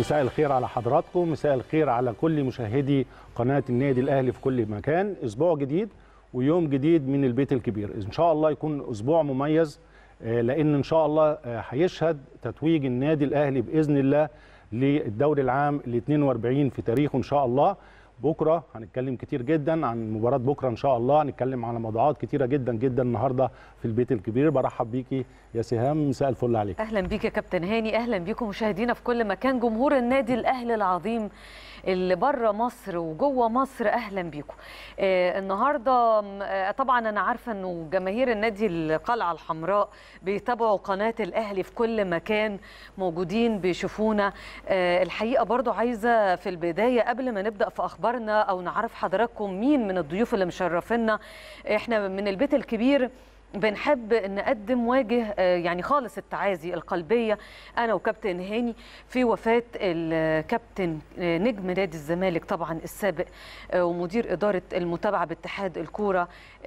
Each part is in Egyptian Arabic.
مساء الخير على حضراتكم مساء الخير على كل مشاهدي قناة النادي الأهلي في كل مكان أسبوع جديد ويوم جديد من البيت الكبير إن شاء الله يكون أسبوع مميز آه، لأن إن شاء الله آه، هيشهد تتويج النادي الأهلي بإذن الله للدوري العام ال 42 في تاريخه إن شاء الله بكره هنتكلم كتير جدا عن مباراه بكره ان شاء الله هنتكلم على موضوعات كتيره جدا جدا النهارده في البيت الكبير برحب بيكي يا سهام مساء الفل عليك اهلا بيك يا كابتن هاني اهلا بيكم مشاهدينا في كل مكان جمهور النادي الاهلي العظيم اللي بره مصر وجوه مصر اهلا بيكم آه النهارده آه طبعا انا عارفه انه جماهير النادي القلعه الحمراء بيتابعوا قناه الاهلي في كل مكان موجودين بيشوفونا آه الحقيقه برضو عايزه في البدايه قبل ما نبدا في اخبارنا او نعرف حضراتكم مين من الضيوف اللي مشرفينا احنا من البيت الكبير بنحب نقدم واجه يعني خالص التعازي القلبيه انا وكابتن هاني في وفاه الكابتن نجم نادي الزمالك طبعا السابق ومدير اداره المتابعه باتحاد الكوره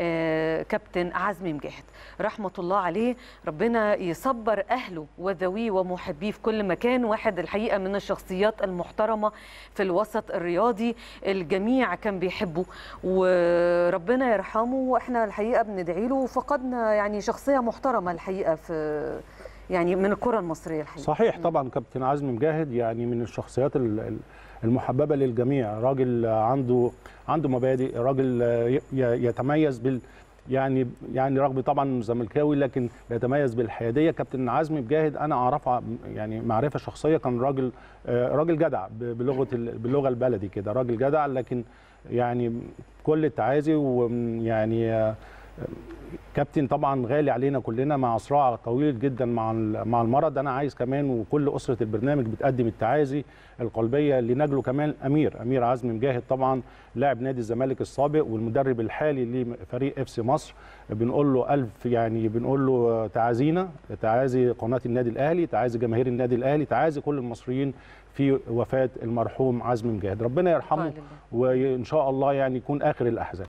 كابتن عزمي مجاهد رحمه الله عليه ربنا يصبر اهله وذويه ومحبيه في كل مكان واحد الحقيقه من الشخصيات المحترمه في الوسط الرياضي الجميع كان بيحبه وربنا يرحمه واحنا الحقيقه بندعي له فقدنا يعني شخصيه محترمه الحقيقه في يعني من الكره المصريه الحقيقه صحيح طبعا كابتن عزمي مجاهد يعني من الشخصيات المحببه للجميع راجل عنده عنده مبادئ راجل يتميز بال يعني يعني رغم طبعا زملكاوي لكن بيتميز بالحياديه كابتن عزمي مجاهد انا اعرفه يعني معرفه شخصيه كان راجل راجل جدع بلغه باللغه البلدي كده راجل جدع لكن يعني كل التعازي ويعني كابتن طبعا غالي علينا كلنا مع صراع طويل جدا مع مع المرض انا عايز كمان وكل اسره البرنامج بتقدم التعازي القلبيه لنجله كمان امير امير عزمي مجاهد طبعا لاعب نادي الزمالك السابق والمدرب الحالي لفريق اف سي مصر بنقول له الف يعني بنقول له تعازينا تعازي قناه النادي الاهلي تعازي جماهير النادي الاهلي تعازي كل المصريين في وفاه المرحوم عزمي مجاهد ربنا يرحمه وان شاء الله يعني يكون اخر الاحزان